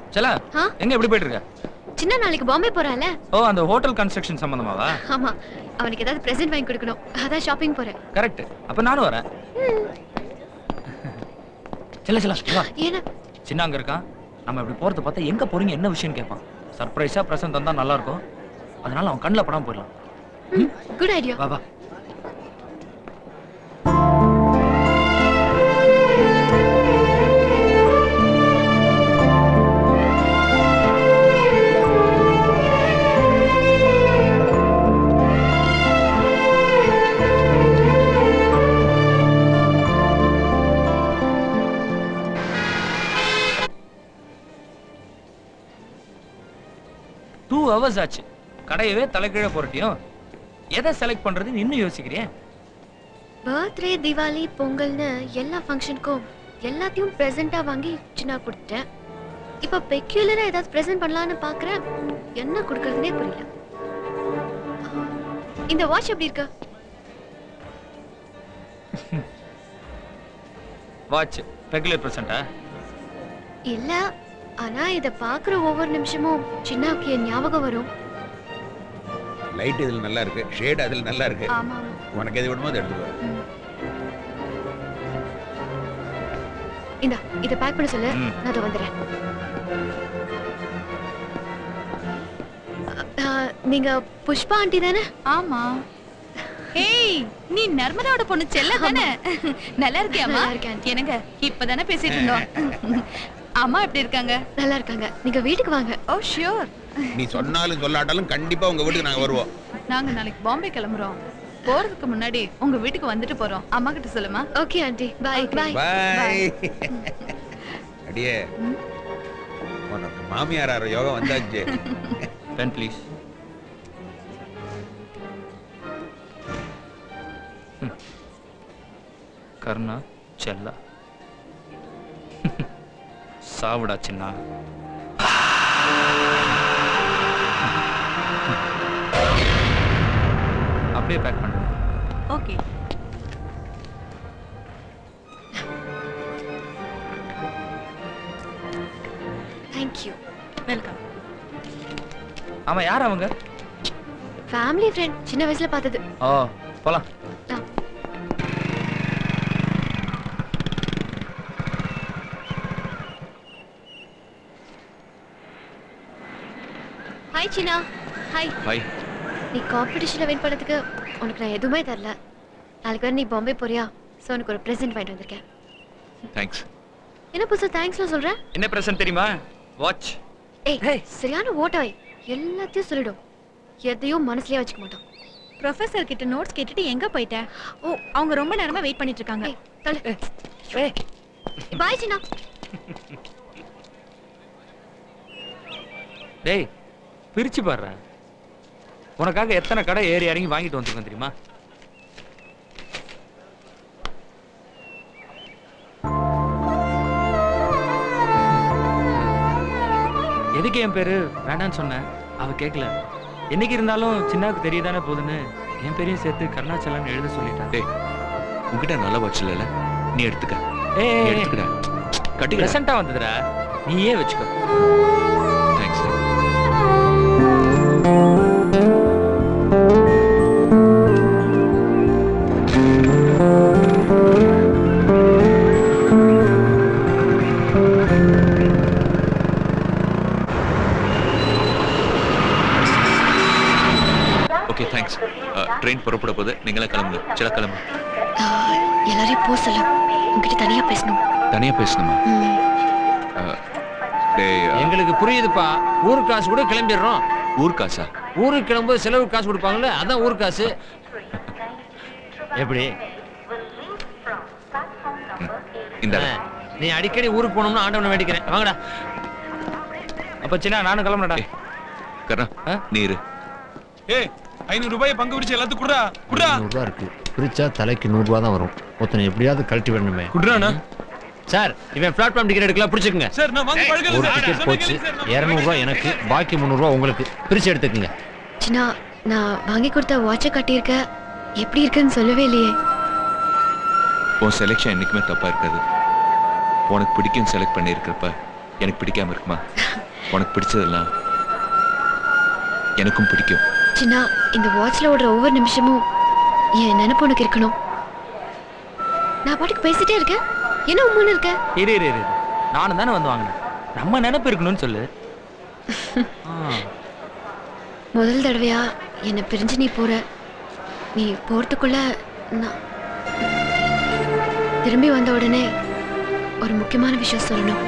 செலா ஆ? எங்க எப்படி போயிட்டு இருக்க சின்ன நாளைக்கு பாம்பே போறான்ல ஓ அந்த ஹோட்டல் கன்ஸ்ட்ரக்ஷன் சம்பந்தமாவா ஆமா அவனுக்கு ஏதாவது பிரசன்ட் வாங்கி கொடுக்கணும் அதான் ஷாப்பிங் போறேன் கரெக்ட் அப்ப நானும் வரேன் செல்ல செல்ல வா ஏன்னா சின்ன அங்க இருக்கான் நம்ம இப்படி போறது பார்த்தா எங்க போறீங்க என்ன விஷயம் கேட்பான் சர்ப்ரைஸா பிரசன்ட் தந்தா நல்லா இருக்கும் அதனால அவன் கண்ணில் படாம போயிடலாம் குட் ஐடியா வா வா டூ ஹவர்ஸ் ஆச்சு கடையவே தலைக்கீழ புரட்டியும் எதை செலக்ட் பண்றதுன்னு இன்னும் யோசிக்கிறேன் பர்த்டே திவாலி பொங்கல்னு எல்லா ஃபங்க்ஷனுக்கும் எல்லாத்தையும் ப்ரெசென்ட்டா வாங்கி சின்ன கொடுத்துட்டேன் இப்போ பெக்யூலரா ஏதாவது ப்ரெசென்ட் பண்ணலாம்னு பார்க்கறேன் என்ன கொடுக்கறதுனே புரியல இந்த வாட்ச் எப்படி இருக்கு வாட்ச் ரெகுலர் பிரசன்டா இல்ல ஆனா இத பாக்குற ஒவ்வொரு நிமிஷமும் சின்னாவுக்கு என் ஞாபகம் வரும் லைட் இதில் நல்லா இருக்கு ஷேட் அதில் நல்லா இருக்கு ஆமா ஆமா உனக்கு எது வேணுமோ அதை எடுத்துக்கோ இந்தா இத பேக் பண்ண சொல்லு ம். நான் அதை வந்துடுறேன் அ, அ, நீங்க புஷ்பா ஆண்டி தானே ஆமா ஏய் நீ நர்மதாவோட பொண்ணு செல்ல தானே நல்லா இருக்கியாமா நல்லா இருக்கேன் aunty. என்னங்க இப்பதானே பேசிட்டு இருந்தோம் அம்மா எப்படி இருக்காங்க நல்லா இருக்காங்க நீங்க வீட்டுக்கு வாங்க ஓ ஷியோர் நீ சொன்னாலும் சொல்லாட்டாலும் கண்டிப்பா உங்க வீட்டுக்கு நாங்க வருவோம் நாங்க நாளைக்கு பாம்பே கிளம்புறோம் போறதுக்கு முன்னாடி உங்க வீட்டுக்கு வந்துட்டு போறோம் அம்மா கிட்ட சொல்லுமா okay aunty bye bye bye அடியே உனக்கு மாமியார் ஆற யோகம் வந்தாச்சு பென் ப்ளீஸ் கர்ணா செல்லா சாவுடா சின்னா அப்படியே பேக் பண்ணுங்க ஓகே தேங்க் யூ வெல்கம் ஆமா யார் அவங்க ஃபேமிலி ஃப்ரெண்ட் சின்ன வயசுல பார்த்தது ஓ போலாம் ஆ. ஹாய் சின்னா ஹாய் பாய் நீ காம்படிஷன்ல வின் பண்ணதுக்கு உனக்கு நான் எதுவுமே தரல நாளைக்கு வர நீ பாம்பே போறியா ஸோ உனக்கு ஒரு ப்ரெசென்ட் வாங்கிட்டு வந்திருக்கேன் தேங்க்ஸ் என்ன புதுசா தேங்க்ஸ்லாம் சொல்ற என்ன பிரசன்ட் தெரியுமா வாட்ச் ஏய் Hey. சரியான ஓட்டாய் எல்லாத்தையும் சொல்லிடும் எதையும் மனசுலயே வச்சுக்க மாட்டோம் ப்ரொஃபசர் கிட்ட நோட்ஸ் கேட்டுட்டு எங்க போயிட்ட ஓ அவங்க ரொம்ப நேரமா வெயிட் பண்ணிட்டு இருக்காங்க ஏய் தள்ளு பாய் சின்னா டேய் பிரிச்சு பாடுறேன் உனக்காக எத்தனை கடை ஏறி இறங்கி வாங்கிட்டு வந்திருக்கேன் தெரியுமா எதுக்கு என் பேரு வேண்டான்னு சொன்னேன் அவ கேட்கல என்னைக்கு இருந்தாலும் சின்னாவுக்கு தெரியதானே போகுதுன்னு என் பேரையும் சேர்த்து கருணாச்சலன்னு எழுத சொல்லிட்டான் டேய் உன்கிட்ட நல்ல வாட்ச் இல்லைல்ல நீ எடுத்துக்க நீ ஏய் எடுத்துக்கடா கட்டிக்கடா பிரசண்டா வந்ததுடா நீயே வச்சுக்கோ தேங்க்ஸ் ஓகே தேங்க்ஸ் ட்ரெயின் புறப்பட போது நீங்களாம் கிளம்புங்க சில கிளம்பு ஆஹ், எல்லாரையும் போ சொல்ல உங்ககிட்ட தனியா பேசணும் தனியா பேசணுமா ம். அஹ், டேய் அஹ், எங்களுக்கு புரியுதுப்பா ஊர் காசு கூட கிளம்பிடுறோம் ஊர் காசா ஊருக்கு கிளம்பும்போது செலவு காசு கொடுப்பாங்கல்ல அதான் ஊர் காசு எப்படி இந்த ஆ, நீ அடிக்கடி ஊருக்கு போகணும்னு ஆண்டவனை வேண்டிக்கிறேன் வாங்கடா அப்ப சின்ன நானும் கிளம்புறேன்டா ஏய், கர்ணா ஆ? நீ இரு ஏய் ஐநூறு ரூபாய் பங்கு பிரிச்சு எல்லாத்துக்கும் குடுறா குடுறா நூறுரூவா இருக்கு பிரிச்சா தலைக்கு நூறுரூவா தான் வரும் ஒருத்தனை எப்படியாவது கழட்டி விடணுமே குடுறாண்ணா சார் இவன் பிளாட்ஃபார்ம் டிக்கெட் எடுக்கலாம் பிடிச்சிக்கங்க சார் நான் வாங்க பழகல ஒரு சார். டிக்கெட் சொன்னா போச்சு கேளுங்க சார், நான் இரநூறுவா எனக்கு பாக்கி முந்நூறுரூவா உங்களுக்கு பிரிச்சு எடுத்துக்கங்க சின்னா நான் வாங்கி கொடுத்த வாட்சை கட்டியிருக்க எப்படி இருக்குன்னு சொல்லவே இல்லையே உன் செலெக்ஷன் என்னைக்குமே தப்பா இருக்காது உனக்கு பிடிக்கும் செலக்ட் பண்ணியிருக்கிறப்ப எனக்கு பிடிக்காம இருக்குமா உனக்கு பிடிச்சதெல்லாம் எனக்கும் பிடிக்கும் சின்ன இந்த வாட்ச்ல ஓடுற ஒவ்வொரு நிமிஷமும் என் நினைப்பு உனக்கு இருக்கணும் நான் பாட்டுக்கு பேசிட்டே இருக்கேன் என்ன உம்முன்னு இருக்க இரு இரு இரு இரு. நானும் தானே வந்து வாங்கினேன் நம்ம நினைப்பு இருக்கணும்னு சொல்லு ஆ, முதல் தடவையா என்னை பிரிஞ்சு நீ போற நீ போறதுக்குள்ள நான் திரும்பி வந்த உடனே ஒரு முக்கியமான விஷயம் சொல்லணும்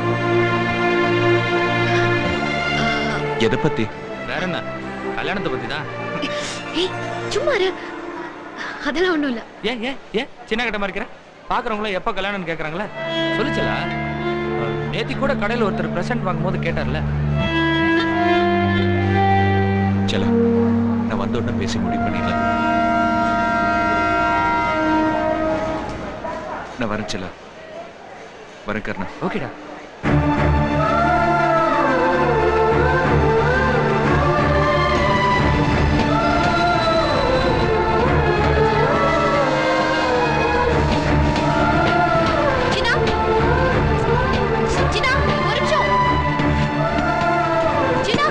ஆ, எதை பத்தி வேற என்ன கல்யாணத்தை பத்தி தான் ஏய் சும்மா இரு அதெல்லாம் ஒண்ணும் இல்ல ஏன் ஏன் ஏன் சின்ன கட்ட மாதிரி பாக்குறவங்கள எப்ப கல்யாணம்னு கேக்குறாங்களே சொல்லுச்சல நேத்தி கூட கடையில ஒருத்தர் பிரசன்ட் வாங்கும்போது கேட்டார்ல செல்ல நான் வந்த உடனே பேசி முடிவு பண்ணிடலாம் நான் வரேன் செல்ல வரேன் கர்ணா ஓகேடா சின்னா சின்னா ஒரு நிமிஷம் சின்னா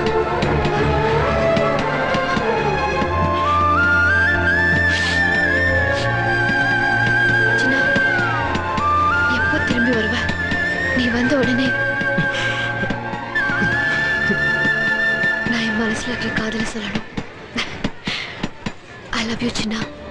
சின்னா எப்போ திரும்பி வருவ நீ வந்த உடனே நான் என் மனசுல இருக்க காதல சொல்லணும் ஐ லவ் யூ சின்னா